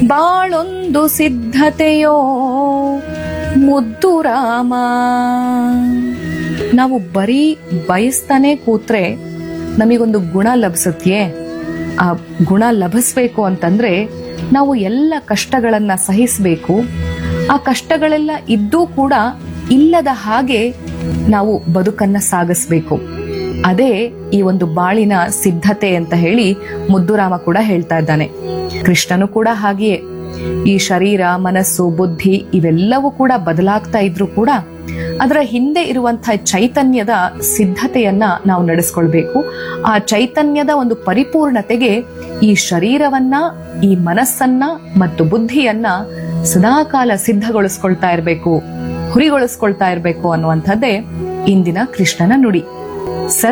ಬಾಳೊಂದು ಸಿದ್ಧತೆಯೋ ಮುದ್ದು ರಾಮ ನಾವು ಬರೀ ಬಯಸ್ತಾನೆ ಕೂತ್ರೆ ನಮಗೊಂದು ಗುಣ ಲಭಿಸುತ್ತೆಯೇ ಆ ಗುಣ ಲಭಿಸ್ಬೇಕು ಅಂತಂದ್ರೆ ನಾವು ಎಲ್ಲ ಕಷ್ಟಗಳನ್ನ ಸಹಿಸಬೇಕು ಆ ಕಷ್ಟಗಳೆಲ್ಲ ಇದ್ದೂ ಕೂಡ ಇಲ್ಲದ ಹಾಗೆ ನಾವು ಬದುಕನ್ನ ಸಾಗಿಸ್ಬೇಕು ಅದೇ ಈ ಒಂದು ಬಾಳಿನ ಸಿದ್ಧತೆ ಅಂತ ಹೇಳಿ ಮುದ್ದುರಾಮ ಕೂಡ ಹೇಳ್ತಾ ಇದ್ದಾನೆ ಕೃಷ್ಣನು ಕೂಡ ಹಾಗೆಯೇ ಈ ಶರೀರ ಮನಸ್ಸು ಬುದ್ಧಿ ಇವೆಲ್ಲವೂ ಕೂಡ ಬದಲಾಗ್ತಾ ಇದ್ರು ಕೂಡ ಅದರ ಹಿಂದೆ ಇರುವಂತಹ ಚೈತನ್ಯದ ಸಿದ್ಧತೆಯನ್ನ ನಾವು ನಡೆಸ್ಕೊಳ್ಬೇಕು ಆ ಚೈತನ್ಯದ ಒಂದು ಪರಿಪೂರ್ಣತೆಗೆ ಈ ಶರೀರವನ್ನ ಈ ಮನಸ್ಸನ್ನ ಮತ್ತು ಬುದ್ಧಿಯನ್ನ ಸದಾಕಾಲ ಸಿದ್ಧಗೊಳಿಸ್ಕೊಳ್ತಾ ಇರಬೇಕು ಹುರಿಗೊಳಿಸ್ಕೊಳ್ತಾ ಇರಬೇಕು ಅನ್ನುವಂಥದ್ದೇ ಇಂದಿನ ಕೃಷ್ಣನ ನುಡಿ